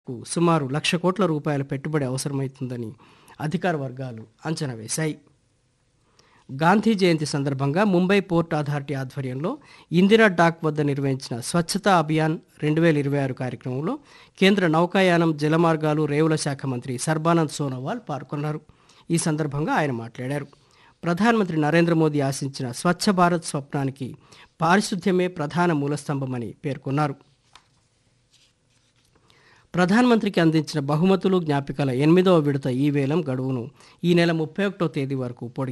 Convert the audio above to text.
కు సుమారు లక్ష కోట్ల రూపాయల పెట్టుబడి అవసరమవుతుందని అధికార వర్గాలు అంచనా వేశాయి గాంధీ జయంతి సందర్భంగా ముంబై పోర్ట్ అథారిటీ ఆధ్వర్యంలో ఇందిరా డాక్ వద్ద నిర్వహించిన స్వచ్ఛతా అభియాన్ రెండు వేల ఇరవై ఆరు కార్యక్రమంలో కేంద్ర నౌకాయానం జలమార్గాలు రేవుల శాఖ మంత్రి సర్బానంద్ సోనోవాల్ పాల్గొన్నారు ఈ సందర్భంగా ఆయన మాట్లాడారు ప్రధానమంత్రి నరేంద్ర మోదీ ఆశించిన స్వచ్ఛ భారత్ స్వప్నానికి పారిశుద్ధ్యమే ప్రధాన మూలస్తంభమని పేర్కొన్నారు ప్రధానమంత్రికి అందించిన బహుమతులు జ్ఞాపికల ఎనిమిదవ విడత ఈ వేలం గడువును ఈ నెల ముప్పై ఒకటో తేదీ వరకు పొడిగి